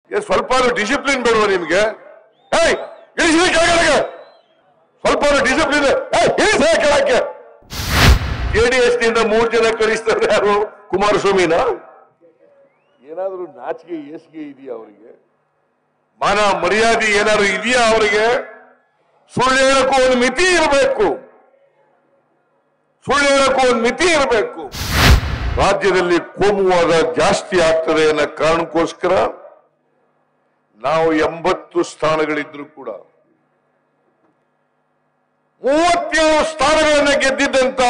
ಏ ಸ್ವಲ್ಪ ಡಿಸಿಪ್ಲಿನ್ ಬೇಡವಾ ನಿಮ್ಗೆ ಏಯ್ ಇಳಿಸಿ ಕೆಳಗಡೆಗೆ ಸ್ವಲ್ಪ ಡಿಸಿಪ್ಲಿನ್ ಇಳಿಸಿ ಕೆಳಕ್ಕೆ ಜೆಡಿಎಸ್ ನಿಂದ ಮೂರ್ ಜನ ಕಳಿಸ್ತಾರೆ ಯಾರು ಕುಮಾರಸ್ವಾಮಿನ ಏನಾದ್ರೂ ನಾಚಿಕೆ ಏಸಿಗೆ ಇದೆಯಾ ಅವರಿಗೆ ಮಾನ ಮರ್ಯಾದೆ ಏನಾದ್ರು ಇದೆಯಾ ಅವರಿಗೆ ಸುಳ್ಳು ಹೇಳಕ್ಕೂ ಒಂದು ಮಿತಿ ಇರಬೇಕು ಸುಳ್ಳು ಹೇಳಕ್ಕೂ ಒಂದು ಮಿತಿ ಇರಬೇಕು ರಾಜ್ಯದಲ್ಲಿ ಕೋಮುವಾದ ಜಾಸ್ತಿ ಆಗ್ತದೆ ಅನ್ನೋ ಕಾರಣಕ್ಕೋಸ್ಕರ ನಾವು ಎಂಬತ್ತು ಸ್ಥಾನಗಳಿದ್ರು ಕೂಡ ಮೂವತ್ತೇಳು ಸ್ಥಾನಗಳನ್ನು ಗೆದ್ದಿದ್ದಂತ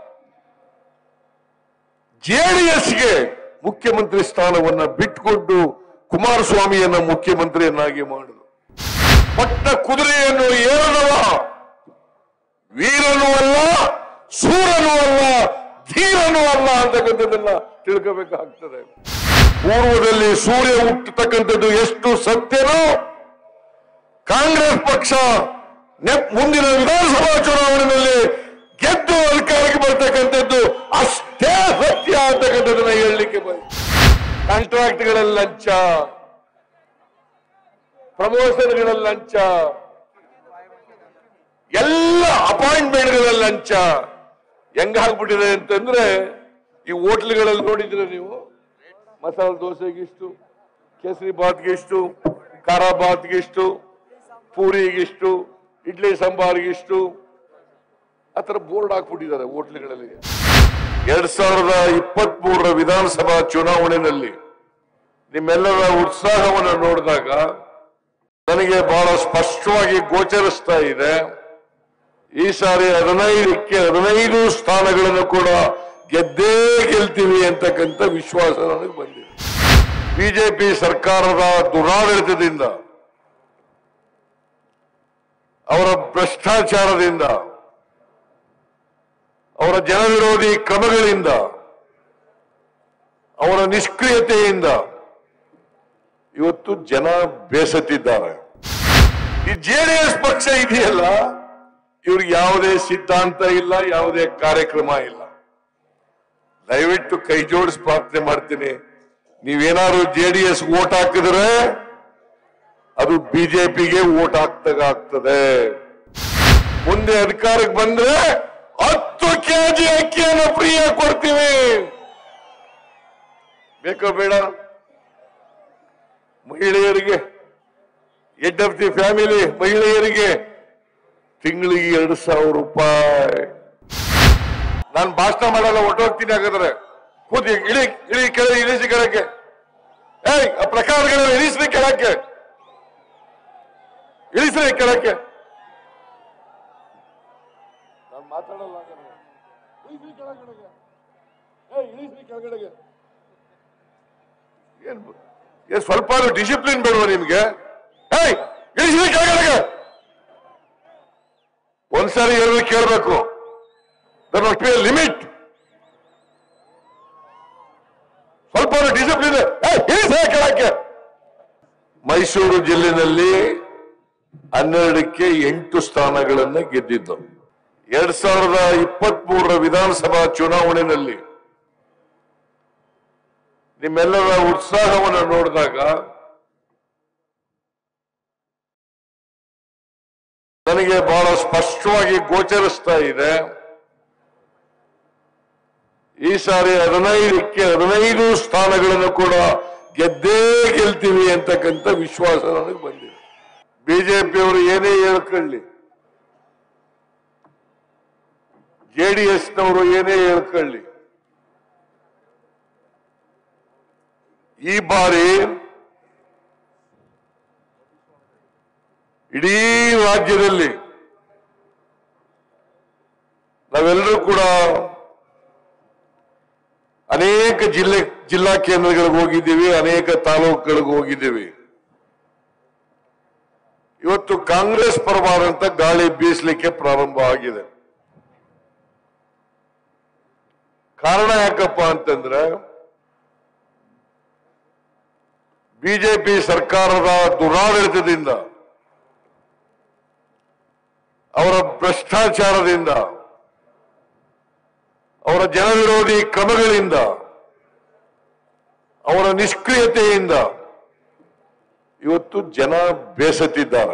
ಜೆಡಿಎಸ್ಗೆ ಮುಖ್ಯಮಂತ್ರಿ ಸ್ಥಾನವನ್ನ ಬಿಟ್ಟುಕೊಂಡು ಕುಮಾರಸ್ವಾಮಿಯನ್ನ ಮುಖ್ಯಮಂತ್ರಿಯನ್ನಾಗಿ ಮಾಡಿದ್ರು ಪಟ್ಟ ಕುದುರೆಯನ್ನು ಏರದವ ವೀರನೂ ಅಲ್ಲ ಸೂರನೂ ಅಲ್ಲ ಧೀರನೂ ಅಲ್ಲ ಅಂತಕ್ಕಂಥದ್ದನ್ನ ತಿಳ್ಕೋಬೇಕಾಗ್ತದೆ ಪೂರ್ವದಲ್ಲಿ ಸೂರ್ಯ ಹುಟ್ಟತಕ್ಕಂಥದ್ದು ಎಷ್ಟು ಸತ್ಯನೋ ಕಾಂಗ್ರೆಸ್ ಪಕ್ಷ ನೆ- ಮುಂದಿನ ವಿಧಾನಸಭಾ ಚುನಾವಣೆಯಲ್ಲಿ ಗೆದ್ದು ಅಧಿಕಾರಕ್ಕೆ ಬರ್ತಕ್ಕಂಥದ್ದು ಅಷ್ಟೇ ಸತ್ಯ ಅಂತಕ್ಕಂಥದ್ದನ್ನ ಹೇಳಲಿಕ್ಕೆ ಬಯ ಕಾಂಟ್ರಾಕ್ಟ್ಗಳಲ್ಲಿ ಲಂಚ ಪ್ರಮೋಷನ್ಗಳಲ್ಲಿ ಲಂಚ ಎಲ್ಲ ಅಪಾಯಿಂಟ್ಮೆಂಟ್ಗಳಲ್ಲಿ ಲಂಚ ಹೆಂಗಾಗ್ಬಿಟ್ಟಿದೆ ಅಂತಂದ್ರೆ ಈ ಹೋಟ್ಲ್ಗಳಲ್ಲಿ ನೋಡಿದ್ರೆ ನೀವು ಮಸಾಲೆ ದೋಸೆಗಿಷ್ಟು ಕೇಸರಿ ಬಾತ್ಗಿಷ್ಟು ಖಾರ ಬಾತ್ಗಿಷ್ಟು ಪೂರಿಗಿಷ್ಟು ಇಡ್ಲಿ ಸಾಂಬಾರ್ಗಿಷ್ಟು ಆ ಥರ ಬೋರ್ಡ್ ಹಾಕ್ಬಿಟ್ಟಿದ್ದಾರೆ ಹೋಟ್ಲ್ಗಳಲ್ಲಿ ಎರಡ್ ಸಾವಿರದ ಇಪ್ಪತ್ತ್ ಮೂರರ ವಿಧಾನಸಭಾ ಚುನಾವಣೆಯಲ್ಲಿ ನಿಮ್ಮೆಲ್ಲರ ಉತ್ಸಾಹವನ್ನು ನೋಡಿದಾಗ ನನಗೆ ಬಹಳ ಸ್ಪಷ್ಟವಾಗಿ ಗೋಚರಿಸ್ತಾ ಇದೆ ಈ ಸಾರಿ ಹದಿನೈದಕ್ಕೆ ಹದಿನೈದು ಸ್ಥಾನಗಳನ್ನು ಕೂಡ ಗೆದ್ದೇ ಗೆಲ್ತೀವಿ ಅಂತಕ್ಕಂಥ ವಿಶ್ವಾಸ ನನಗೆ ಬಂದಿದೆ ಬಿಜೆಪಿ ಸರ್ಕಾರದ ದುರಾಡಳಿತದಿಂದ ಅವರ ಭ್ರಷ್ಟಾಚಾರದಿಂದ ಅವರ ಜನವಿರೋಧಿ ಕ್ರಮಗಳಿಂದ ಅವರ ನಿಷ್ಕ್ರಿಯತೆಯಿಂದ ಇವತ್ತು ಜನ ಬೇಸತ್ತಿದ್ದಾರೆ ಈ ಜೆಡಿಎಸ್ ಪಕ್ಷ ಇದೆಯಲ್ಲ ಇವ್ರಿಗೆ ಯಾವುದೇ ಸಿದ್ಧಾಂತ ಇಲ್ಲ ಯಾವುದೇ ಕಾರ್ಯಕ್ರಮ ಇಲ್ಲ ದಯವಿಟ್ಟು ಕೈ ಜೋಡಿಸಿ ಪ್ರಾರ್ಥನೆ ಮಾಡ್ತೀನಿ ನೀವೇನಾದ್ರು ಜೆಡಿಎಸ್ ಓಟ್ ಹಾಕಿದ್ರೆ ಅದು ಬಿಜೆಪಿಗೆ ಓಟ್ ಹಾಕ್ದಾಗ ಆಗ್ತದೆ ಮುಂದೆ ಅಧಿಕಾರಕ್ಕೆ ಬಂದ್ರೆ ಹತ್ತು ಕೆಜಿ ಅಕ್ಕಿಯನ್ನು ಫ್ರೀಯಾಗಿ ಕೊಡ್ತೀವಿ ಬೇಕೋ ಬೇಡ ಮಹಿಳೆಯರಿಗೆ ಹೆಡ್ ಆಫ್ ದಿ ಫ್ಯಾಮಿಲಿ ಮಹಿಳೆಯರಿಗೆ ತಿಂಗಳಿಗೆ ಎರಡು ಸಾವಿರ ರೂಪಾಯಿ ನಾನು ಭಾಷಣ ಮಾಡಲ್ಲ ಹೊಟ್ಟೋಗ್ತೀನಿ ಹಾಗಾದ್ರೆ ಕೂತಿ ಇಳಿ ಇಳಿ ಕೆಳಗೆ ಇಳಿಸಿ ಕೆಳಕ್ಕೆ ಏಯ್ ಆ ಪ್ರಕಾರಗಳನ್ನ ಇಳಿಸ್ರಿ ಕೆಳಕ್ಕೆ ಇಳಿಸ್ರಿ ಕೆಳಕ್ಕೆ ನಾನು ಮಾತಾಡಲ್ಲ ಹಾಗಾದ್ರೆ. ಇಳಿಸ್ರಿ ಕೆಳಗಡೆಗೆ ಏಯ್ ಇಳಿಸ್ರಿ ಕೆಳಗಡೆಗೆ ಏನ್ ಬ- ಏನ್ ಸ್ವಲ್ಪ ಡಿಸಿಪ್ಲಿನ್ ಬೇಡವಾ ನಿಮ್ಗೆ ಏಯ್ ಇಳಿಸ್ರಿ ಕೆಳಗಡೆಗೆ ಒಂದ್ಸಾರಿ ಎರಡು ಕೇಳಬೇಕು ದರ್ ಮಸ್ಟ್ ಬಿ ಲಿಮಿಟ್ ಸ್ವಲ್ಪ ಡಿಸಿಪ್ಲಿನ್ ಕೇಳಕ್ಕೆ ಮೈಸೂರು ಜಿಲ್ಲೆನಲ್ಲಿ ಹನ್ನೆರಡಕ್ಕೆ ಎಂಟು ಸ್ಥಾನಗಳನ್ನು ಗೆದ್ದಿದ್ದು ಎರಡ್ ಸಾವಿರದ ಇಪ್ಪತ್ತ್ ಮೂರರ ವಿಧಾನಸಭಾ ಚುನಾವಣೆಯಲ್ಲಿ ನಿಮ್ಮೆಲ್ಲರ ಉತ್ಸಾಹವನ್ನು ನೋಡಿದಾಗ ನನಗೆ ಬಹಳ ಸ್ಪಷ್ಟವಾಗಿ ಗೋಚರಿಸ್ತಾ ಇದೆ ಈ ಸಾರಿ ಹದಿನೈದಕ್ಕೆ ಹದಿನೈದು ಸ್ಥಾನಗಳನ್ನು ಕೂಡ ಗೆದ್ದೇ ಗೆಲ್ತೀವಿ ಅಂತಕ್ಕಂಥ ವಿಶ್ವಾಸ ನನಗೆ ಬಂದಿದೆ ಬಿಜೆಪಿಯವರು ಏನೇ ಹೇಳ್ಕೊಳ್ಳಿ ಜೆಡಿಎಸ್ನವರು ಏನೇ ಹೇಳ್ಕೊಳ್ಳಿ ಈ ಬಾರಿ ಇಡೀ ರಾಜ್ಯದಲ್ಲಿ ನಾವೆಲ್ಲರೂ ಕೂಡ ಅನೇಕ ಜಿಲ್ಲೆ ಜಿಲ್ಲಾ ಕೇಂದ್ರಗಳಿಗೆ ಹೋಗಿದ್ದೀವಿ ಅನೇಕ ತಾಲೂಕುಗಳಿಗೆ ಹೋಗಿದ್ದೀವಿ ಇವತ್ತು ಕಾಂಗ್ರೆಸ್ ಪರವಾದಂತ ಗಾಳಿ ಬೀಸಲಿಕ್ಕೆ ಪ್ರಾರಂಭ ಆಗಿದೆ ಕಾರಣ ಯಾಕಪ್ಪ ಅಂತಂದ್ರೆ ಬಿಜೆಪಿ ಸರ್ಕಾರದ ದುರಾಡಳಿತದಿಂದ ಅವರ ಭ್ರಷ್ಟಾಚಾರದಿಂದ ಅವರ ಜನವಿರೋಧಿ ಕ್ರಮಗಳಿಂದ ಅವರ ನಿಷ್ಕ್ರಿಯತೆಯಿಂದ ಇವತ್ತು ಜನ ಬೇಸತ್ತಿದ್ದಾರೆ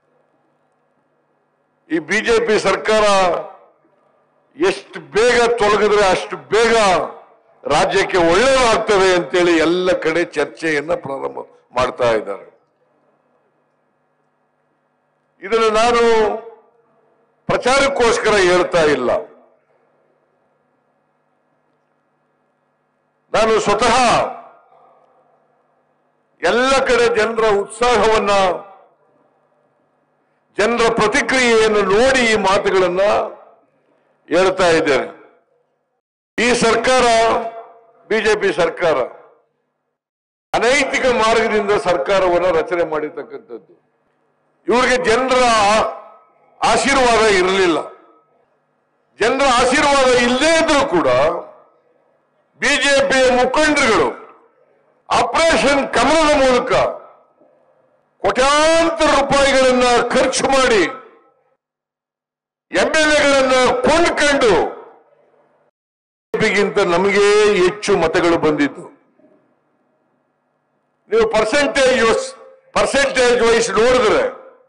ಈ ಬಿಜೆಪಿ ಸರ್ಕಾರ ಎಷ್ಟು ಬೇಗ ತೊಲಗಿದ್ರೆ ಅಷ್ಟು ಬೇಗ ರಾಜ್ಯಕ್ಕೆ ಒಳ್ಳೆಯದಾಗ್ತದೆ ಅಂತೇಳಿ ಎಲ್ಲ ಕಡೆ ಚರ್ಚೆಯನ್ನ ಪ್ರಾರಂಭ ಮಾಡ್ತಾ ಇದ್ದಾರೆ ಇದನ್ನು ನಾನು ಪ್ರಚಾರಕ್ಕೋಸ್ಕರ ಹೇಳ್ತಾ ಇಲ್ಲ ನಾನು ಸ್ವತಃ ಎಲ್ಲ ಕಡೆ ಜನರ ಉತ್ಸಾಹವನ್ನ ಜನರ ಪ್ರತಿಕ್ರಿಯೆಯನ್ನು ನೋಡಿ ಈ ಮಾತುಗಳನ್ನ ಹೇಳ್ತಾ ಇದ್ದೇನೆ ಈ ಸರ್ಕಾರ ಬಿಜೆಪಿ ಸರ್ಕಾರ ಅನೈತಿಕ ಮಾರ್ಗದಿಂದ ಸರ್ಕಾರವನ್ನು ರಚನೆ ಮಾಡಿರ್ತಕ್ಕಂಥದ್ದು ಇವರಿಗೆ ಜನರ ಆಶೀರ್ವಾದ ಇರಲಿಲ್ಲ ಜನರ ಆಶೀರ್ವಾದ ಇಲ್ಲದೇ ಇದ್ರೂ ಕೂಡ ಬಿಜೆಪಿಯ ಮುಖಂಡರುಗಳು ಆಪರೇಷನ್ ಕಮಲದ ಮೂಲಕ ಕೋಟ್ಯಾಂತರ ರೂಪಾಯಿಗಳನ್ನ ಖರ್ಚು ಮಾಡಿ ಎಂ ಎಲ್ ಎಗಳನ್ನ ಕೊಂಡ್ಕೊಂಡು ಬಿಜೆಪಿಗಿಂತ ನಮಗೆ ಹೆಚ್ಚು ಮತಗಳು ಬಂದಿದ್ದು ನೀವು ಪರ್ಸೆಂಟೇಜ್ ಪರ್ಸೆಂಟೇಜ್ ವೈಸ್ ನೋಡಿದ್ರೆ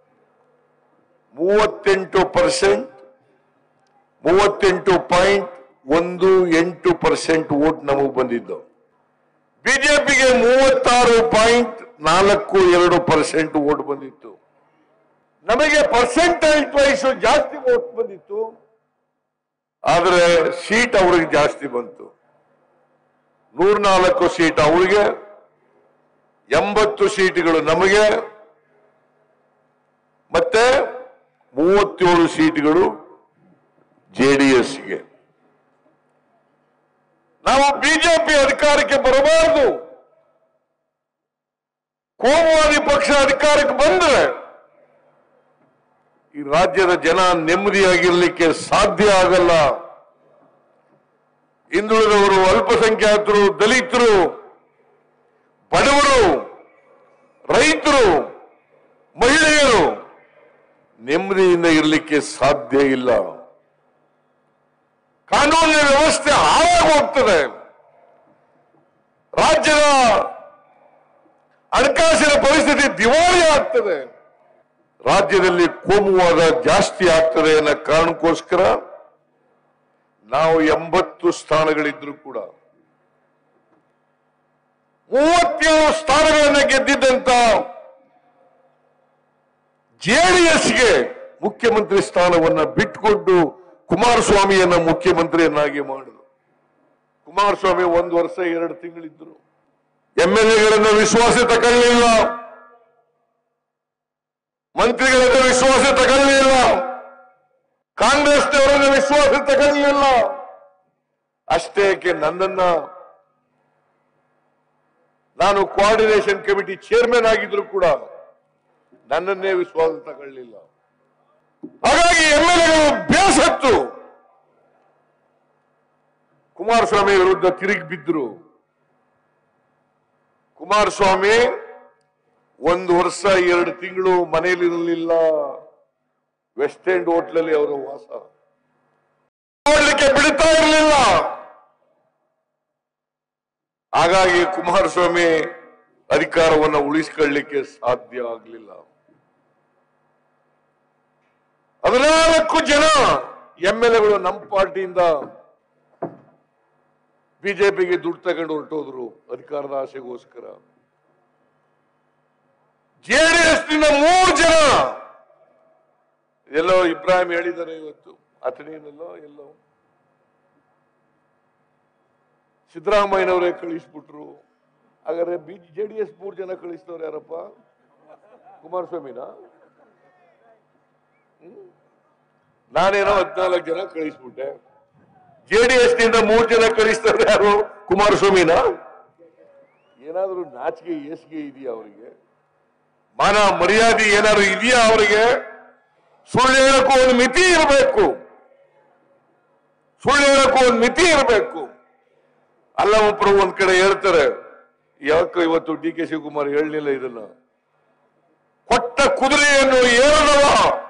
ಮೂವತ್ತೆಂಟು ಪರ್ಸೆಂಟ್ ಮೂವತ್ತೆಂಟು ಪಾಯಿಂಟ್ ಒಂದು ಎಂಟು ಪರ್ಸೆಂಟ್ ವೋಟ್ ನಮಗೆ ಬಂದಿದ್ದು ಬಿಜೆಪಿಗೆ ಮೂವತ್ತಾರು ಪಾಯಿಂಟ್ ನಾಲ್ಕು ಎರಡು ಪರ್ಸೆಂಟ್ ವೋಟ್ ಬಂದಿತ್ತು ನಮಗೆ ಪರ್ಸೆಂಟೇಜ್ ವೈಸ್ ಜಾಸ್ತಿ ವೋಟ್ ಬಂದಿತ್ತು ಆದರೆ ಸೀಟ್ ಅವ್ರಿಗೆ ಜಾಸ್ತಿ ಬಂತು ನೂರ್ನಾಲ್ಕು ಸೀಟ್ ಅವರಿಗೆ ಎಂಬತ್ತು ಸೀಟ್ಗಳು ನಮಗೆ ಮತ್ತೆ ಮೂವತ್ತೇಳು ಸೀಟ್ಗಳು ಜೆಡಿಎಸ್ಗೆ ನಾವು ಬಿಜೆಪಿ ಅಧಿಕಾರಕ್ಕೆ ಬರಬಾರದು ಕೋಮುವಾದಿ ಪಕ್ಷ ಅಧಿಕಾರಕ್ಕೆ ಬಂದ್ರೆ ಈ ರಾಜ್ಯದ ಜನ ನೆಮ್ಮದಿಯಾಗಿರ್ಲಿಕ್ಕೆ ಸಾಧ್ಯ ಆಗಲ್ಲ ಹಿಂದುಳಿದವರು ಅಲ್ಪಸಂಖ್ಯಾತರು ದಲಿತರು ಬಡವರು ರೈತರು ಮಹಿಳೆಯರು ನೆಮ್ಮದಿಯಿಂದ ಇರಲಿಕ್ಕೆ ಸಾಧ್ಯ ಇಲ್ಲ ಕಾನೂನಿನ ವ್ಯವಸ್ಥೆ ಹಾಳಾಗಿ ಹೋಗ್ತದೆ ರಾಜ್ಯದ ಹಣಕಾಸಿನ ಪರಿಸ್ಥಿತಿ ದಿವಾಳಿ ಆಗ್ತದೆ ರಾಜ್ಯದಲ್ಲಿ ಕೋಮುವಾದ ಜಾಸ್ತಿ ಆಗ್ತದೆ ಅನ್ನೋ ಕಾರಣಕ್ಕೋಸ್ಕರ ನಾವು ಎಂಬತ್ತು ಸ್ಥಾನಗಳಿದ್ರು ಕೂಡ ಮೂವತ್ತೇಳು ಸ್ಥಾನಗಳನ್ನು ಗೆದ್ದಿದ್ದಂತ ಜೆಡಿಎಸ್ಗೆ ಮುಖ್ಯಮಂತ್ರಿ ಸ್ಥಾನವನ್ನ ಬಿಟ್ಟುಕೊಂಡು ಕುಮಾರಸ್ವಾಮಿಯನ್ನ ಮುಖ್ಯಮಂತ್ರಿಯನ್ನಾಗಿ ಮಾಡಿದ್ರು ಕುಮಾರಸ್ವಾಮಿ ಒಂದು ವರ್ಷ ಎರಡು ತಿಂಗಳಿದ್ರು ಎಂ ಎಲ್ ಎಗಳನ್ನ ವಿಶ್ವಾಸ ತಗೊಳ್ಳಿಲ್ಲ ಮಂತ್ರಿಗಳನ್ನ ವಿಶ್ವಾಸ ತಗೊಳ್ಳಿಲ್ಲ ಕಾಂಗ್ರೆಸ್ನವರನ್ನ ವಿಶ್ವಾಸ ತಗೊಳ್ಳಿಲ್ಲ ಅಷ್ಟೇಕೆ ನನ್ನನ್ನ ನಾನು ಕೋಆರ್ಡಿನೇಷನ್ ಕಮಿಟಿ ಚೇರ್ಮನ್ ಆಗಿದ್ರು ಕೂಡ ನನ್ನನ್ನೇ ವಿಶ್ವಾಸ ತಗೊಳ್ಳಿಲ್ಲ ಹಾಗಾಗಿ ಎಂ ಎಲ್ ಎಗಳು ಬೇಸತ್ತು ಕುಮಾರಸ್ವಾಮಿ ವಿರುದ್ಧ ತಿರುಗಿ ಬಿದ್ದರು ಕುಮಾರಸ್ವಾಮಿ ಒಂದು ವರ್ಷ ಎರಡು ತಿಂಗಳು ಮನೆಯಲ್ಲಿರಲಿಲ್ಲ ವೆಸ್ಟ್ ಎಂಡ್ ಹೋಟ್ಲಲ್ಲಿ ಅವರ ವಾಸ ನೋಡ್ಲಿಕ್ಕೆ ಬಿಡ್ತಾ ಇರಲಿಲ್ಲ ಹಾಗಾಗಿ ಕುಮಾರಸ್ವಾಮಿ ಅಧಿಕಾರವನ್ನು ಉಳಿಸಿಕೊಳ್ಳಲಿಕ್ಕೆ ಸಾಧ್ಯ ಆಗಲಿಲ್ಲ ಹದಿನಾಲ್ಕು ಜನ ಎಂ ಎಲ್ ಎಗಳು ನಮ್ಮ ಪಾರ್ಟಿಯಿಂದ ಬಿಜೆಪಿಗೆ ದುಡ್ಡು ತಗೊಂಡು ಹೊರಟೋದ್ರು ಅಧಿಕಾರದ ಆಸೆಗೋಸ್ಕರ ಜೆಡಿಎಸ್ ನಿಂದ ಮೂರು ಜನ ಎಲ್ಲೋ ಇಬ್ರಾಹಿಂ ಹೇಳಿದ್ದಾರೆ ಇವತ್ತು ಅಥಣಿಯಲ್ಲೋ ಎಲ್ಲೋ ಸಿದ್ದರಾಮಯ್ಯನವರೇ ಕಳಿಸ್ಬಿಟ್ರು ಹಾಗಾದ್ರೆ ಬಿ ಜೆ ಡಿ ಎಸ್ ಮೂರು ಜನ ಕಳಿಸ್ತವ್ರು ಯಾರಪ್ಪ ಕುಮಾರಸ್ವಾಮಿನ ಹ್ಮ್? ನಾನೇನೋ ಹದಿನಾಲ್ಕು ಜನ ಕಳಿಸ್ಬಿಟ್ಟೆ ಜೆ ಡಿ ಎಸ್ ನಿಂದ ಮೂರು ಜನ ಕಳಿಸ್ತಾರೆ ಯಾರು ಕುಮಾರಸ್ವಾಮಿನ ಏನಾದ್ರೂ ನಾಚಿಕೆ ಏಸಿಗೆ ಇದೆಯಾ ಅವರಿಗೆ ಮಾನ ಮರ್ಯಾದೆ ಏನಾದ್ರು ಇದೆಯಾ ಅವರಿಗೆ ಸುಳ್ಳು ಹೇಳಕ್ಕೂ ಒಂದು ಮಿತಿ ಇರಬೇಕು ಸುಳ್ಳು ಹೇಳಕ್ಕೂ ಒಂದು ಮಿತಿ ಇರಬೇಕು ಅಲ್ಲ ಒಬ್ರು ಒಂದ್ ಕಡೆ ಹೇಳ್ತಾರೆ ಯಾಕೆ ಇವತ್ತು ಡಿ ಕೆ ಶಿವಕುಮಾರ್ ಹೇಳಲಿಲ್ಲ ಇದನ್ನ ಕೊಟ್ಟ ಕುದುರೆಯನ್ನು ಏರದವ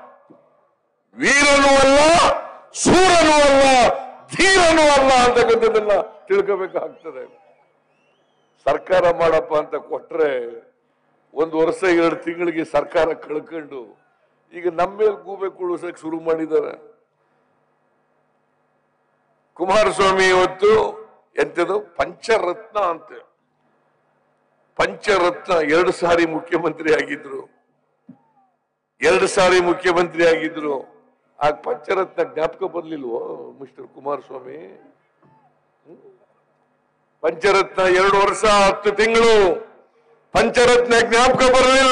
ವೀರನೂ ಅಲ್ಲ ಸೂರನೂ ಅಲ್ಲ ಧೀರನೂ ಅಲ್ಲ ಅಂತಕ್ಕಂಥದ್ದನ್ನ ತಿಳ್ಕೋಬೇಕಾಗ್ತದೆ ಸರ್ಕಾರ ಮಾಡಪ್ಪ ಅಂತ ಕೊಟ್ರೆ ಒಂದು ವರ್ಷ ಎರಡು ತಿಂಗಳಿಗೆ ಸರ್ಕಾರ ಕಳ್ಕೊಂಡು ಈಗ ನಮ್ಮ ಮೇಲೆ ಗೂಬೆ ಕುಳಿಸಕ್ ಶುರು ಮಾಡಿದ್ದಾರೆ ಕುಮಾರಸ್ವಾಮಿ ಇವತ್ತು ಎಂತದು ಪಂಚರತ್ನ ಅಂತೆ ಪಂಚರತ್ನ ಎರಡು ಸಾರಿ ಮುಖ್ಯಮಂತ್ರಿ ಆಗಿದ್ರು ಎರಡು ಸಾರಿ ಮುಖ್ಯಮಂತ್ರಿ ಆಗಿದ್ರು ಆಗ ಪಂಚರತ್ನ ಜ್ಞಾಪಕ ಬರ್ಲಿಲ್ವೋ ಮಿಸ್ಟರ್ ಕುಮಾರಸ್ವಾಮಿ ಹ್ಮ್? ಪಂಚರತ್ನ ಎರಡು ವರ್ಷ ಹತ್ತು ತಿಂಗಳು ಪಂಚರತ್ನ ಜ್ಞಾಪಕ ಬರಲಿಲ್ಲ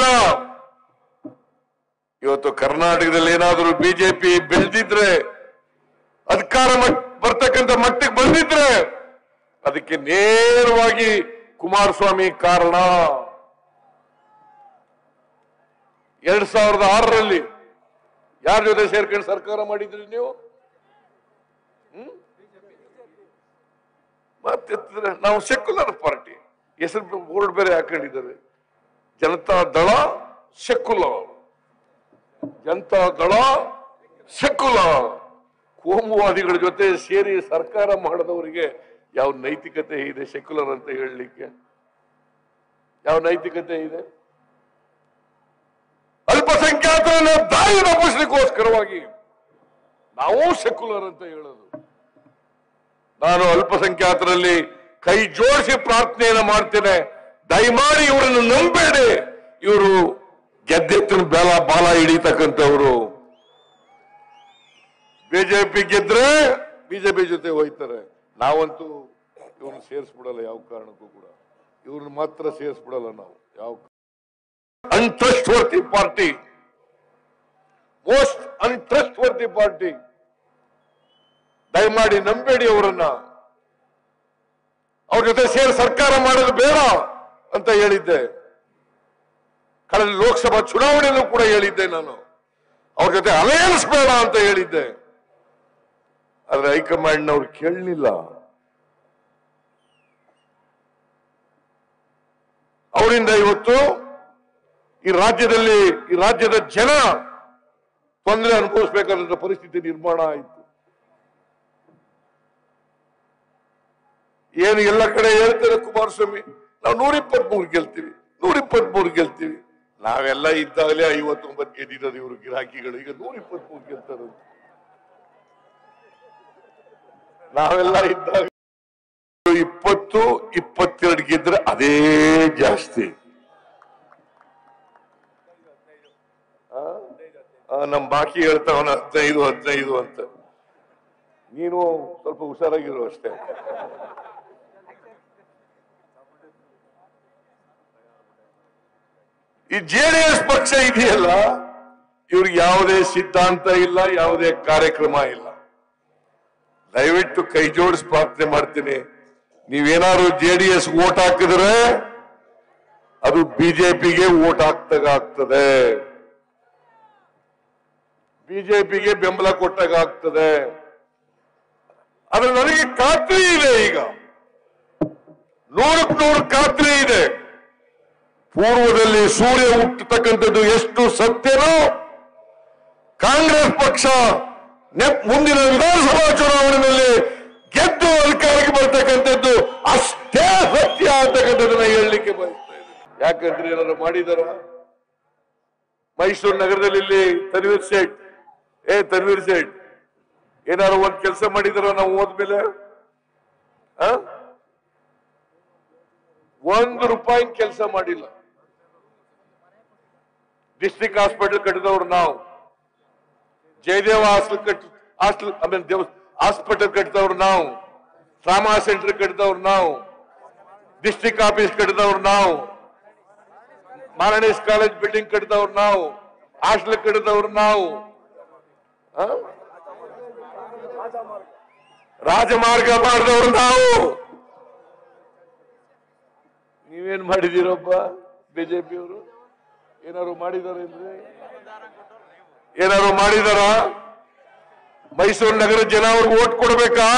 ಇವತ್ತು ಕರ್ನಾಟಕದಲ್ಲಿ ಏನಾದರೂ ಬಿಜೆಪಿ ಬೆಳೆದಿದ್ರೆ ಅಧಿಕಾರ ಮಟ್- ಬರ್ತಕ್ಕಂಥ ಮಟ್ಟಿಗೆ ಬಂದಿದ್ರೆ ಅದಕ್ಕೆ ನೇರವಾಗಿ ಕುಮಾರಸ್ವಾಮಿ ಕಾರಣ ಎರಡ್ ಸಾವಿರದ ಆರರಲ್ಲಿ ಯಾರ ಜೊತೆ ಸೇರ್ಕೊಂಡು ಸರ್ಕಾರ ಮಾಡಿದ್ರಿ ನೀವು ಹ್ಮ್? ಮತ್ತೆತ್ತಿದ್ರೆ ನಾವು ಸೆಕ್ಯುಲರ್ ಪಾರ್ಟಿ ಹೆಸರು ಬೋರ್ಡ್ ಬೇರೆ ಹಾಕೊಂಡಿದ್ದಾರೆ ಜನತಾ ದಳ ಸೆಕ್ಯುಲರ್ ಜನತಾ ದಳ ಸೆಕ್ಯುಲರ್ ಕೋಮುವಾದಿಗಳ ಜೊತೆ ಸೇರಿ ಸರ್ಕಾರ ಮಾಡದವರಿಗೆ ಯಾವ ನೈತಿಕತೆ ಇದೆ ಸೆಕ್ಯುಲರ್ ಅಂತ ಹೇಳಲಿಕ್ಕೆ ಯಾವ ನೈತಿಕತೆ ಇದೆ ಅಲ್ಪಸಂಖ್ಯಾತರನ್ನ ದಾರಿ ತಪ್ಪಿಸ್ಲಿಕ್ಕೋಸ್ಕರವಾಗಿ ನಾವು ಸೆಕ್ಯುಲರ್ ಅಂತ ಹೇಳೋದು ನಾನು ಅಲ್ಪಸಂಖ್ಯಾತರಲ್ಲಿ ಕೈ ಜೋಡಿಸಿ ಪ್ರಾರ್ಥನೆಯನ್ನು ಮಾಡ್ತೇನೆ ದಯಮಾಡಿ ಇವರನ್ನು ನಂಬೇಡಿ ಇವರು ಗೆದ್ದೆತ್ತಿನ ಬೇಲ ಬಾಲ ಹಿಡಿತಕ್ಕಂಥವ್ರು ಬಿಜೆಪಿ ಗೆದ್ರೆ ಬಿಜೆಪಿ ಜೊತೆ ಹೋಯ್ತಾರೆ ನಾವಂತೂ ಇವ್ರನ್ನ ಸೇರಿಸ್ಬಿಡಲ್ಲ ಯಾವ ಕಾರಣಕ್ಕೂ ಕೂಡ ಇವ್ರನ್ನ ಮಾತ್ರ ಸೇರಿಸ್ಬಿಡಲ್ಲ ನಾವು ಯಾವ untrustworthy party most untrustworthy party ದಯಮಾಡಿ ನಂಬೇಡಿ ಅವರನ್ನ ಅವ್ರ ಜೊತೆ ಸೇರಿ ಸರ್ಕಾರ ಮಾಡೋದು ಬೇಡ ಅಂತ ಹೇಳಿದ್ದೆ ಕಳೆದ ಲೋಕಸಭಾ ಚುನಾವಣೆಯಲ್ಲೂ ಕೂಡ ಹೇಳಿದ್ದೆ ನಾನು ಅವ್ರ ಜೊತೆ ಅಲಯನ್ಸ್ ಬೇಡ ಅಂತ ಹೇಳಿದ್ದೆ ಆದ್ರೆ ಹೈಕಮಾಂಡ್ನವ್ರು ಕೇಳಲಿಲ್ಲ ಅವರಿಂದ ಇವತ್ತು ಈ ರಾಜ್ಯದಲ್ಲಿ ಈ ರಾಜ್ಯದ ಜನ ತೊಂದರೆ ಅನುಭವಿಸಬೇಕಾದಂತ ಪರಿಸ್ಥಿತಿ ನಿರ್ಮಾಣ ಆಯಿತು ಏನು ಎಲ್ಲ ಕಡೆ ಹೇಳ್ತಾರೆ ಕುಮಾರಸ್ವಾಮಿ ನಾವು ನೂರ ಇಪ್ಪತ್ಮೂರು ಗೆಲ್ತೀವಿ ನೂರ ಇಪ್ಪತ್ಮೂರು ಗೆಲ್ತೀವಿ ನಾವೆಲ್ಲ ಇದ್ದಾಗಲೇ ಐವತ್ತೊಂಬತ್ತು ಗೆದ್ದಿರೋದು ಇವರು ಗಿರಾಕಿಗಳು ಈಗ ನೂರ ಇಪ್ಪತ್ಮೂರು ಗೆಲ್ತಾರೆ ನಾವೆಲ್ಲ ಇದ್ದಾಗ ಇಪ್ಪತ್ತು ಇಪ್ಪತ್ತೆರಡು ಗೆದ್ರೆ ಅದೇ ಜಾಸ್ತಿ ಆ? ಆ, ನಮ್ ಬಾಕಿ ಹೇಳ್ತಾವನ ಹದಿನೈದು ಹದಿನೈದು ಅಂತ ನೀನು ಸ್ವಲ್ಪ ಹುಷಾರಾಗಿರು ಅಷ್ಟೇ ಈ ಜೆಡಿಎಸ್ ಪಕ್ಷ ಇದೆಯಲ್ಲ ಇವ್ರಿಗೆ ಯಾವುದೇ ಸಿದ್ಧಾಂತ ಇಲ್ಲ ಯಾವುದೇ ಕಾರ್ಯಕ್ರಮ ಇಲ್ಲ ದಯವಿಟ್ಟು ಕೈ ಜೋಡಿಸಿ ಪ್ರಾರ್ಥನೆ ಮಾಡ್ತೀನಿ ನೀವೇನಾದ್ರು ಜೆಡಿಎಸ್ ಓಟ್ ಹಾಕಿದ್ರೆ ಅದು ಬಿಜೆಪಿಗೆ ಓಟ್ ಹಾಕ್ದಾಗ ಆಗ್ತದೆ ಬಿಜೆಪಿಗೆ ಬೆಂಬಲ ಕೊಟ್ಟಾಗ ಆಗ್ತದೆ ಆದ್ರೆ ನನಗೆ ಖಾತ್ರಿ ಇದೆ ಈಗ ನೂರಕ್ಕೆ ನೂರು ಖಾತ್ರಿ ಇದೆ ಪೂರ್ವದಲ್ಲಿ ಸೂರ್ಯ ಹುಟ್ಟತಕ್ಕಂಥದ್ದು ಎಷ್ಟು ಸತ್ಯನೋ ಕಾಂಗ್ರೆಸ್ ಪಕ್ಷ ನೆ- ಮುಂದಿನ ವಿಧಾನಸಭಾ ಚುನಾವಣೆಯಲ್ಲಿ ಗೆದ್ದು ಅಧಿಕಾರಕ್ಕೆ ಬರ್ತಕ್ಕಂಥದ್ದು ಅಷ್ಟೇ ಸತ್ಯ ಅಂತಕ್ಕಂಥದ್ದನ್ನ ಹೇಳಲಿಕ್ಕೆ ಬಯಸ್ತಾ ಇದ್ದೀನಿ ಯಾಕಂದ್ರೆ ಏನಾದ್ರು ಮಾಡಿದಾರ ಮೈಸೂರು ನಗರದಲ್ಲಿ ಇಲ್ಲಿ ತನ್ವೀರ್ ಸೇಠ್ ಏ ತನ್ವೀರ್ ಸೇಠ್ ಏನಾದ್ರು ಒಂದ್ ಕೆಲಸ ಮಾಡಿದಾರ ನಾವು ಹೋದ್ಮೇಲೆ ಆ? ಒಂದು ರೂಪಾಯಿ ಕೆಲಸ ಮಾಡಿಲ್ಲ ಡಿಸ್ಟ್ರಿಕ್ಟ್ ಹಾಸ್ಪಿಟಲ್ ಕಟ್ಟಿದವ್ರು ನಾವು ಜಯದೇವ ಹಾಸ್ಟೆಲ್ ಕಟ್ hostel I mean Deva hospital ಕಟ್ಟಿದವ್ರು ನಾವು ಟ್ರಾಮಾ ಸೆಂಟರ್ ಕಟ್ಟಿದವ್ರು ನಾವು ಡಿಸ್ಟ್ರಿಕ್ಟ್ ಆಫೀಸ್ ಕಟ್ಟಿದವ್ರು ನಾವು ಮಾರಣೇಶ್ ಕಾಲೇಜ್ ಬಿಲ್ಡಿಂಗ್ ಕಟ್ಟಿದವ್ರು ನಾವು ಹಾಸ್ಟೆಲ್ ಕಟ್ಟಿದವ್ರು ನಾವು ಆ? ರಾಜಮಾರ್ಗ ಮಾಡಿದವ್ರು ನಾವು ನೀವೇನ್ ಮಾಡಿದೀರಪ್ಪ ಬಿಜೆಪಿಯವರು ಏನಾದ್ರು ಮಾಡಿದಾರೆ ಅಂದ್ರೆ ಏನಾದ್ರು ಮಾಡಿದಾರ ಮೈಸೂರು ನಗರ ಜನ ಅವ್ರಿಗೆ ಓಟ್ ಕೊಡ್ಬೇಕಾ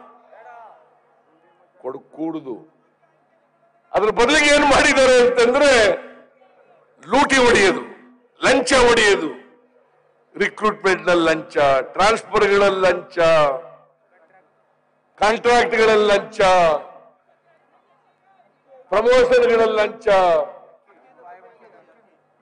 ಕೊಡ್ ಕೂಡುದು ಅದ್ರ ಬದಲಿಗೆ ಏನ್ ಮಾಡಿದ್ದಾರೆ ಅಂತಂದ್ರೆ ಲೂಟಿ ಹೊಡೆಯೋದು ಲಂಚ ಹೊಡೆಯೋದು ರಿಕ್ರೂಟ್ಮೆಂಟ್ ನಲ್ಲಿ ಲಂಚ ಟ್ರಾನ್ಸ್ಫರ್ಗಳಲ್ಲಿ ಲಂಚ ಕಾಂಟ್ರಾಕ್ಟ್ಗಳಲ್ಲಿ ಲಂಚ ಪ್ರಮೋಷನ್ಗಳಲ್ಲಿ ಲಂಚ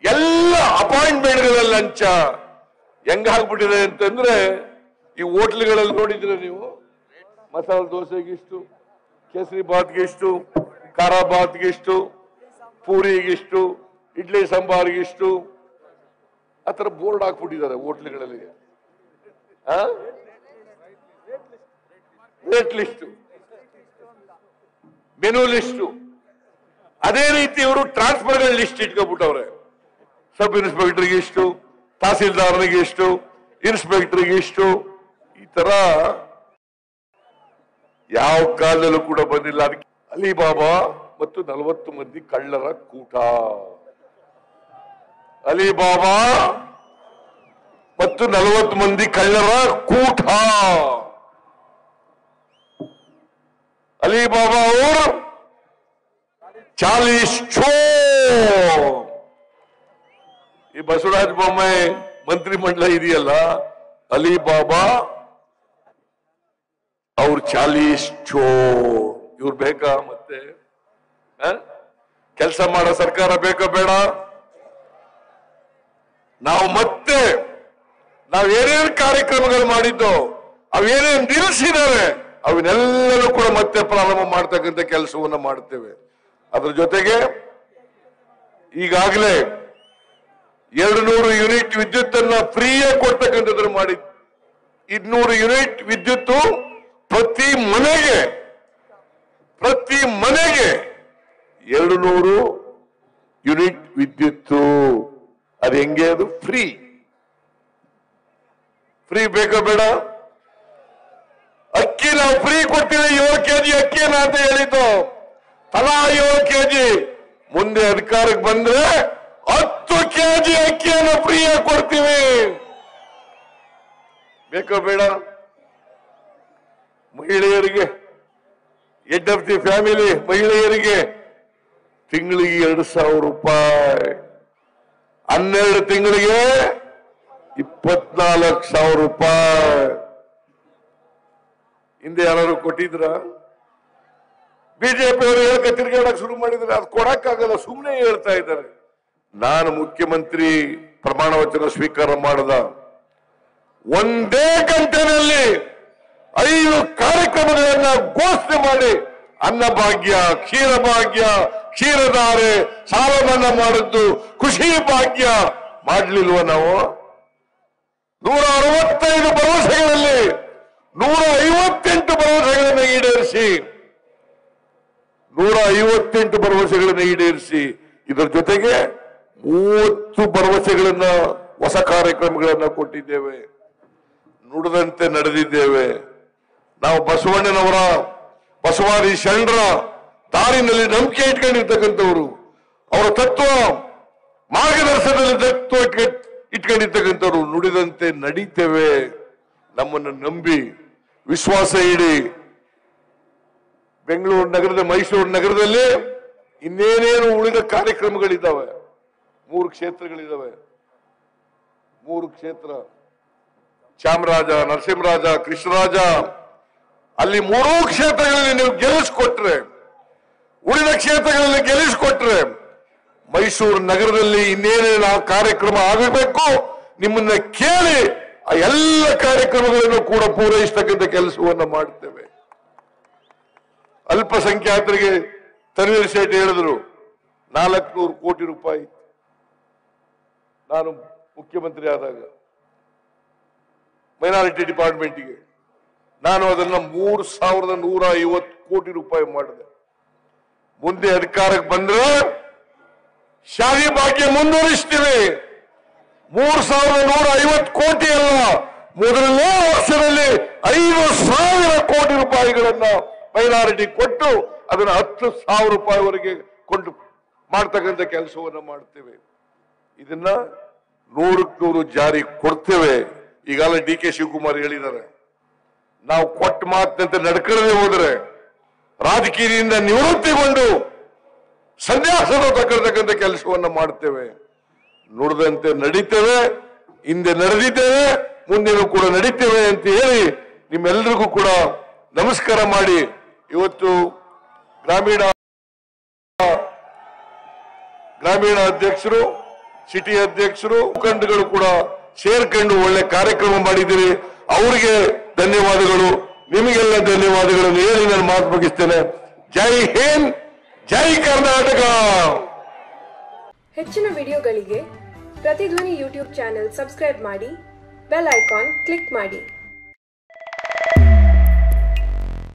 ಎಲ್ಲ ಅಪಾಯಿಂಟ್ಮೆಂಟ್ಗಳ ಲಂಚ ಹೆಂಗಾಗ್ಬಿಟ್ಟಿದೆ ಅಂತಂದ್ರೆ ಈ ಹೋಟ್ಲ್ಗಳಲ್ಲಿ ನೋಡಿದ್ರೆ ನೀವು ಮಸಾಲೆ ದೋಸೆಗೆ ಇಷ್ಟು ಕೇಸರಿ ಬಾತ್ಗೆ ಇಷ್ಟು ಖಾರ ಬಾತ್ಗೆ ಇಷ್ಟು ಪೂರಿಗಿಷ್ಟು ಇಡ್ಲಿ ಸಾಂಬಾರ್ಗೆ ಇಷ್ಟು ಆ ಥರ ಬೋರ್ಡ್ ಹಾಕ್ಬಿಟ್ಟಿದ್ದಾರೆ ಹೋಟ್ಲ್ಗಳಲ್ಲಿ ರೇಟ್ ಲಿಸ್ಟು ಮೆನು ಲಿಸ್ಟು ಅದೇ ರೀತಿ ಇವರು ಟ್ರಾನ್ಸ್ಫರ್ಗಳ ಲಿಸ್ಟ್ ಇಟ್ಕೊಬಿಟ್ಟವ್ರೆ ಸಬ್ ಇನ್ಸ್ಪೆಕ್ಟರ್ಗೆ ಇಷ್ಟು ತಹಸೀಲ್ದಾರ್ನಿಗೆ ಇಷ್ಟು ಇನ್ಸ್ಪೆಕ್ಟರ್ಗೆ ಇಷ್ಟು ಈ ತರ ಯಾವ ಕಾಲದಲ್ಲೂ ಕೂಡ ಬಂದಿಲ್ಲ ಅದಕ್ಕೆ ಅಲಿಬಾಬಾ ಮತ್ತು ನಲವತ್ತು ಮಂದಿ ಕಳ್ಳರ ಕೂಟ ಅಲಿಬಾಬಾ ಮತ್ತು ನಲವತ್ತು ಮಂದಿ ಕಳ್ಳರ ಕೂಟ ಅಲಿಬಾಬಾ ಅವರು ಚಾಲೀಸ್ ಚೋ ಈ ಬಸವರಾಜ ಬೊಮ್ಮಾಯಿ ಮಂತ್ರಿಮಂಡಲ ಇದೆಯಲ್ಲ ಅಲಿಬಾಬಾ ಅವ್ರ ಚಾಲೀಸ್ ಚೋ ಇವ್ರು ಬೇಕಾ ಮತ್ತೆ ಕೆಲಸ ಮಾಡೋ ಸರ್ಕಾರ ಬೇಕಾ ಬೇಡ ನಾವು ಮತ್ತೆ ನಾವು ಏನೇನು ಕಾರ್ಯಕ್ರಮಗಳು ಮಾಡಿದ್ದೋ ಅವೇನೇನು ನಿಲ್ಲಿಸಿದ್ದಾರೆ ಅವನ್ನೆಲ್ಲರೂ ಕೂಡ ಮತ್ತೆ ಪ್ರಾರಂಭ ಮಾಡ್ತಕ್ಕಂಥ ಕೆಲಸವನ್ನ ಮಾಡ್ತೇವೆ ಅದ್ರ ಜೊತೆಗೆ ಈಗಾಗಲೇ ಎರಡು ನೂರು ಯೂನಿಟ್ ವಿದ್ಯುತ್ ಅನ್ನ ಫ್ರೀಯಾಗಿ ಕೊಡ್ತಕ್ಕಂಥದ್ದು ಮಾಡಿ ಇನ್ನೂರು ಯೂನಿಟ್ ವಿದ್ಯುತ್ತು ಪ್ರತಿ ಮನೆಗೆ ಪ್ರತಿ ಮನೆಗೆ ಎರಡು ನೂರು ಯೂನಿಟ್ ವಿದ್ಯುತ್ತು ಅದು ಹೆಂಗೆ ಅದು ಫ್ರೀ ಫ್ರೀ ಬೇಕಾ ಬೇಡ ಅಕ್ಕಿ ನಾವು ಫ್ರೀ ಕೊಡ್ತೀವಿ ಏಳು ಕೆಜಿ ಅಕ್ಕಿನ ಅಂತ ಹೇಳಿದ್ದು ತಲಾ ಏಳು ಕೆಜಿ ಮುಂದೆ ಅಧಿಕಾರಕ್ಕೆ ಬಂದ್ರೆ ಹತ್ತು ಕೆಜಿ ಅಕ್ಕಿಯನ್ನು ಫ್ರೀಯಾಗಿ ಕೊಡ್ತೀವಿ ಬೇಕಾ ಬೇಡ ಮಹಿಳೆಯರಿಗೆ ಹೆಡ್ ಆಫ್ ದಿ ಫ್ಯಾಮಿಲಿ ಮಹಿಳೆಯರಿಗೆ ತಿಂಗಳಿಗೆ ಎರಡು ಸಾವಿರ ರೂಪಾಯಿ ಹನ್ನೆರಡು ತಿಂಗಳಿಗೆ ಇಪ್ಪತ್ನಾಲ್ಕು ಸಾವಿರ ರೂಪಾಯಿ ಹಿಂದೆ ಯಾರು ಕೊಟ್ಟಿದ್ರ ಬಿಜೆಪಿ ಅವರು ಹೇಳ್ಕ ತಿರ್ಗಾಡಕ್ ಶುರು ಮಾಡಿದ್ರೆ ಅದು ಕೊಡಕ್ಕಾಗಲ್ಲ ಸುಮ್ಮನೆ ಹೇಳ್ತಾ ಇದ್ದಾರೆ ನಾನು ಮುಖ್ಯಮಂತ್ರಿ ಪ್ರಮಾಣ ವಚನ ಸ್ವೀಕಾರ ಮಾಡದ ಒಂದೇ ಗಂಟೆನಲ್ಲಿ ಐದು ಕಾರ್ಯಕ್ರಮಗಳನ್ನ ಘೋಷಣೆ ಮಾಡಿ ಅನ್ನಭಾಗ್ಯ ಕ್ಷೀರಭಾಗ್ಯ ಕ್ಷೀರಧಾರೆ ಸಾಲ ಮನ್ನಾ ಮಾಡಿದ್ದು ಖುಷಿ ಭಾಗ್ಯ ಮಾಡ್ಲಿಲ್ವ ನಾವು ನೂರ ಅರವತ್ತೈದು ಭರವಸೆಗಳಲ್ಲಿ ನೂರ ಐವತ್ತೆಂಟು ಭರವಸೆಗಳನ್ನು ಈಡೇರಿಸಿ ನೂರ ಐವತ್ತೆಂಟು ಭರವಸೆಗಳನ್ನು ಈಡೇರಿಸಿ ಇದರ ಜೊತೆಗೆ ಮೂವತ್ತು ಭರವಸೆಗಳನ್ನ ಹೊಸ ಕಾರ್ಯಕ್ರಮಗಳನ್ನ ಕೊಟ್ಟಿದ್ದೇವೆ ನುಡಿದಂತೆ ನಡೆದಿದ್ದೇವೆ ನಾವು ಬಸವಣ್ಣನವರ ಬಸವಾದಿ ಶರಣರ ದಾರಿನಲ್ಲಿ ನಂಬಿಕೆ ಇಟ್ಕೊಂಡಿರ್ತಕ್ಕಂಥವ್ರು ಅವರ ತತ್ವ ಮಾರ್ಗದರ್ಶನದಲ್ಲಿ ತತ್ವ ಇಟ್ಕ- ಇಟ್ಕೊಂಡಿರ್ತಕ್ಕಂಥವ್ರು ನುಡಿದಂತೆ ನಡೀತೇವೆ ನಮ್ಮನ್ನು ನಂಬಿ ವಿಶ್ವಾಸ ಇಡಿ ಬೆಂಗಳೂರು ನಗರದ ಮೈಸೂರು ನಗರದಲ್ಲಿ ಇನ್ನೇನೇನು ಉಳಿದ ಕಾರ್ಯಕ್ರಮಗಳಿದ್ದಾವೆ ಮೂರು ಕ್ಷೇತ್ರಗಳಿದ್ದಾವೆ ಮೂರು ಕ್ಷೇತ್ರ ಚಾಮರಾಜ ನರಸಿಂಹರಾಜ ಕೃಷ್ಣರಾಜ ಅಲ್ಲಿ ಮೂರೂ ಕ್ಷೇತ್ರಗಳಲ್ಲಿ ನೀವು ಗೆಲ್ಲಿಸ್ಕೊಟ್ರೆ ಉಳಿದ ಕ್ಷೇತ್ರಗಳಲ್ಲಿ ಗೆಲ್ಲಿಸ್ಕೊಟ್ರೆ ಮೈಸೂರು ನಗರದಲ್ಲಿ ಇನ್ನೇನೇನು ಆ ಕಾರ್ಯಕ್ರಮ ಆಗಬೇಕು ನಿಮ್ಮನ್ನ ಕೇಳಿ ಆ ಎಲ್ಲ ಕಾರ್ಯಕ್ರಮಗಳನ್ನು ಕೂಡ ಪೂರೈಸ್ತಕ್ಕಂಥ ಕೆಲಸವನ್ನ ಮಾಡ್ತೇವೆ ಅಲ್ಪಸಂಖ್ಯಾತರಿಗೆ ತನ್ವೀರ್ ಸೇಠ್ ಹೇಳಿದ್ರು ನಾಲ್ಕುನೂರು ಕೋಟಿ ರೂಪಾಯಿ ನಾನು ಮುಖ್ಯಮಂತ್ರಿ ಆದಾಗ ಮೈನಾರಿಟಿ ಡಿಪಾರ್ಟ್ಮೆಂಟ್ಗೆ ನಾನು ಅದನ್ನ ಮೂರು ಸಾವಿರದ ನೂರ ಐವತ್ತು ಕೋಟಿ ರೂಪಾಯಿ ಮಾಡಿದೆ ಮುಂದೆ ಅಧಿಕಾರಕ್ಕೆ ಬಂದ್ರೆ ಶಾದಿ ಭಾಗ್ಯ ಮುಂದುವರಿಸ್ತೀವಿ ಮೂರು ಸಾವಿರದ ನೂರ ಐವತ್ತು ಕೋಟಿ ಅಲ್ಲ ಮೊದಲನೇ ವರ್ಷದಲ್ಲಿ ಐದು ಸಾವಿರ ಕೋಟಿ ರೂಪಾಯಿಗಳನ್ನ ಮೈನಾರಿಟಿ ಕೊಟ್ಟು ಅದನ್ನ ಹತ್ತು ಸಾವಿರ ರೂಪಾಯಿವರೆಗೆ ಕೊಂಡು ಮಾಡ್ತಕ್ಕಂಥ ಕೆಲಸವನ್ನ ಮಾಡ್ತೇವೆ ಇದನ್ನ ನೂರಕ್ಕೆ ನೂರು ಜಾರಿ ಕೊಡ್ತೇವೆ ಈಗಾಗಲೇ ಡಿ ಕೆ ಶಿವಕುಮಾರ್ ಹೇಳಿದ್ದಾರೆ ನಾವು ಕೊಟ್ಟ ಮಾತಿನಂತೆ ನಡ್ಕೊಳ್ಳದೆ ಹೋದ್ರೆ ರಾಜಕೀಯದಿಂದ ನಿವೃತ್ತಿಗೊಂಡು ಸನ್ಯಾಸದ ತಗೊಳ್ತಕ್ಕಂಥ ಕೆಲಸವನ್ನ ಮಾಡ್ತೇವೆ ನುಡಿದಂತೆ ನಡೀತೇವೆ ಹಿಂದೆ ನಡೆದಿದ್ದೇವೆ ಮುಂದೆನೂ ಕೂಡ ನಡೀತೇವೆ ಅಂತ ಹೇಳಿ ನಿಮ್ಮೆಲ್ಲರಿಗೂ ಕೂಡ ನಮಸ್ಕಾರ ಮಾಡಿ ಇವತ್ತು ಗ್ರಾಮೀಣ ಗ್ರಾಮೀಣ ಅಧ್ಯಕ್ಷರು ಸಿಟಿ ಅಧ್ಯಕ್ಷರು ಮುಖಂಡಗಳು ಕೂಡ ಸೇರ್ಕೊಂಡು ಒಳ್ಳೆ ಕಾರ್ಯಕ್ರಮ ಮಾಡಿದ್ದೀರಿ ಅವರಿಗೆ ಧನ್ಯವಾದಗಳು ನಿಮಗೆಲ್ಲ ಧನ್ಯವಾದಗಳನ್ನು ಹೇಳಿ ನಾನು ಮಾತು ಮುಗಿಸ್ತೇನೆ ಜೈ ಹಿಂದ್ ಜೈ ಕರ್ನಾಟಕ ಹೆಚ್ಚಿನ ವಿಡಿಯೋಗಳಿಗೆ ಪ್ರತಿಧ್ವನಿ ಯೂಟ್ಯೂಬ್ ಚಾನೆಲ್ ಸಬ್ಸ್ಕ್ರೈಬ್ ಮಾಡಿ ಬೆಲ್ ಐಕಾನ್ ಕ್ಲಿಕ್ ಮಾಡಿ